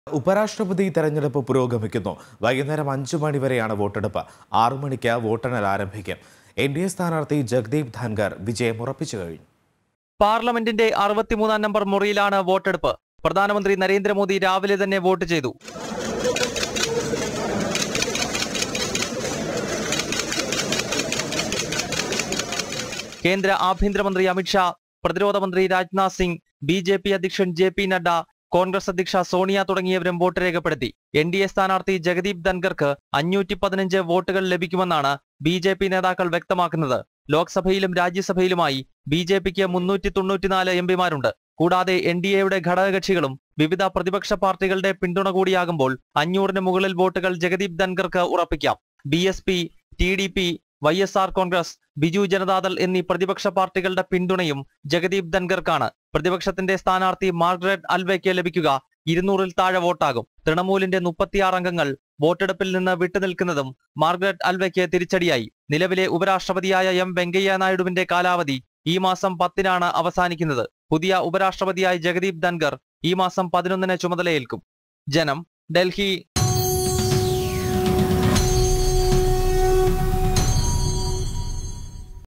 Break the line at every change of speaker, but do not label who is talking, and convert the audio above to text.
ഉപരാഷ്ട്രപതി തെരഞ്ഞെടുപ്പ് പുരോഗമിക്കുന്നു വൈകുന്നേരം അഞ്ചു മണി വരെയാണ് വോട്ടെടുപ്പ് ആറു മണിക്ക് വോട്ടെണ്ണൽ ആരംഭിക്കും എൻ ഡി എ സ്ഥാനാർത്ഥി ജഗ്ദീപ് ധൻഖർ വിജയം ഉറപ്പിച്ചു കഴിഞ്ഞു
പാർലമെന്റിന്റെ അറുപത്തിമൂന്നാം നമ്പർ മുറിയിലാണ് വോട്ടെടുപ്പ് പ്രധാനമന്ത്രി നരേന്ദ്രമോദി രാവിലെ തന്നെ വോട്ട് ചെയ്തു കേന്ദ്ര ആഭ്യന്തരമന്ത്രി അമിത്ഷാ പ്രതിരോധ മന്ത്രി Rajnath Singh B J P അധ്യക്ഷൻ ജെ പി നഡ്ഡ കോൺഗ്രസ് അധ്യക്ഷ സോണിയ തുടങ്ങിയവരും വോട്ട് രേഖപ്പെടുത്തി എൻ ഡി എ സ്ഥാനാർത്ഥി ജഗദീപ് ധൻഖർക്ക് അഞ്ഞൂറ്റി പതിനഞ്ച് വോട്ടുകൾ ലഭിക്കുമെന്നാണ് ബി ജെ പി നേതാക്കൾ വ്യക്തമാക്കുന്നത് ലോക്സഭയിലും രാജ്യസഭയിലുമായി ബി ജെ പിക്ക് മുന്നൂറ്റി തൊണ്ണൂറ്റിനാല് എം പിമാരുണ്ട് കൂടാതെ എൻ ഡി എയുടെ ഘടകകക്ഷികളും വിവിധ പ്രതിപക്ഷ പാർട്ടികളുടെ പിന്തുണ കൂടിയാകുമ്പോൾ അഞ്ഞൂറിന് മുകളിൽ വോട്ടുകൾ ജഗദീപ് ധൻഖർക്ക് ഉറപ്പിക്കാം B S P T D P Y S R Congress Biju Janata Dal എന്നീ പ്രതിപക്ഷ പാർട്ടികളുടെ പിന്തുണയും ജഗദീപ് ധൻഖർക്കാണ് പ്രതിപക്ഷത്തിന്റെ സ്ഥാനാർത്ഥി മാർഗ്രറ്റ് അൽവയ്ക്ക് ലഭിക്കുക ഇരുന്നൂറിൽ താഴെ വോട്ടാകും തൃണമൂലിന്റെ മുപ്പത്തിയാറ് അംഗങ്ങൾ വോട്ടെടുപ്പിൽ നിന്ന് വിട്ടുനിൽക്കുന്നതും മാർഗ്രറ്റ് അൽവയ്ക്ക് തിരിച്ചടിയായി നിലവിലെ ഉപരാഷ്ട്രപതിയായ എം വെങ്കയ്യ നായിഡുവിന്റെ കാലാവധി ഈ മാസം പത്തിനാണ് അവസാനിക്കുന്നത് പുതിയ ഉപരാഷ്ട്രപതിയായി ജഗദീപ് ധൻഖർ ഈ മാസം പതിനൊന്നിന് ചുമതലയേൽക്കും ജനം ഡൽഹി